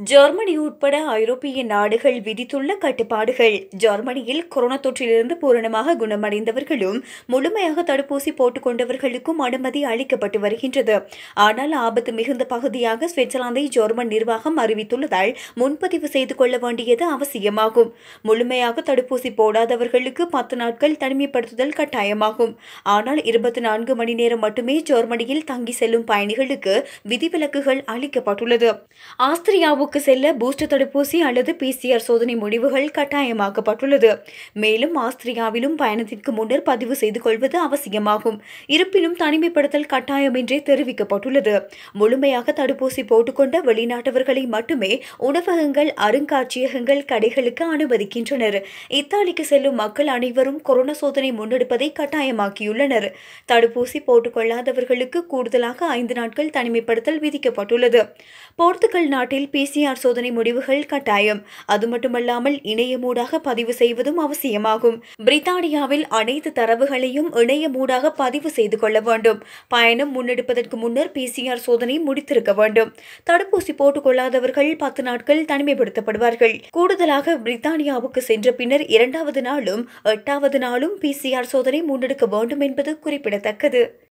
Germany உட்பட ஐரோப்பிய நாடுகள் விதித்துள்ள கட்டுப்பாடுகள் ஜெர்மனியில் கொரோனா தொற்றிலிருந்து பூரணமாக குணமடைந்தவர்களும் முழுமையாக தடுப்பூசி போட்டுக் கொண்டவர்களுக்கும் அனுமதி அளிக்கப்பட்டு வருகின்றது ஆனால் ஆபத்து மிகுந்த பகுதியாக சுவிட்சர்லாந்தை ஜெர்மன் நிர்வாகம் அறிவித்துள்ளதால் முன்பதிவு செய்து கொள்ள வேண்டியது அவசியமாகும் முழுமையாக தடுப்பூசி போடாதவர்களுக்கு பத்து நாட்கள் தனிமைப்படுத்துதல் கட்டாயமாகும் ஆனால் இருபத்தி நான்கு மணி நேரம் மட்டுமே ஜெர்மனியில் தங்கி செல்லும் பயணிகளுக்கு விதிவிலக்குகள் அளிக்கப்பட்டுள்ளது ஆஸ்திரியாவுக்கு செல்ல பூஸ்டர் தடுப்பூசி அல்லது பிசிஆர் சோதனை முடிவுகள் கட்டாயமாக்கப்பட்டுள்ளது மேலும் ஆஸ்திரியாவிலும் பயணத்திற்கு முன்னர் பதிவு செய்து கொள்வது அவசியமாகும் இருப்பினும் தனிமைப்படுத்தல் கட்டாயம் என்றே தெரிவிக்கப்பட்டுள்ளது முழுமையாக தடுப்பூசி போட்டுக்கொண்ட வெளிநாட்டவர்களை மட்டுமே உணவகங்கள் அருங்காட்சியகங்கள் கடைகளுக்கு அனுமதிக்கின்றனர் இத்தாலிக்கு செல்லும் மக்கள் அனைவரும் கொரோனா சோதனை முன்னெடுப்பதை கட்டாயமாக்கியுள்ளனர் தடுப்பூசி போட்டுக்கொள்ளாதவர்களுக்கு கூடுதலாக ஐந்து நாட்கள் தனிமைப்படுத்தல் விதிக்கப்பட்டுள்ளது போர்த்துகல் நாட்டில் பிசிஆர் சோதனை முடிவுகள் கட்டாயம் அது மட்டுமல்லாமல் இணையமூடாக பதிவு செய்வதும் அவசியமாகும் பிரித்தானியாவில் அனைத்து தரவுகளையும் இணையமூடாக பதிவு செய்து கொள்ள வேண்டும் பயணம் முன்னெடுப்பதற்கு முன்னர் பிசிஆர் சோதனை முடித்திருக்க வேண்டும் தடுப்பூசி போட்டுக் கொள்ளாதவர்கள் பத்து நாட்கள் தனிமைப்படுத்தப்படுவார்கள் கூடுதலாக பிரித்தானியாவுக்கு சென்ற பின்னர் இரண்டாவது நாளும் எட்டாவது நாளும் பிசிஆர் சோதனை முன்னெடுக்க வேண்டும் என்பது குறிப்பிடத்தக்கது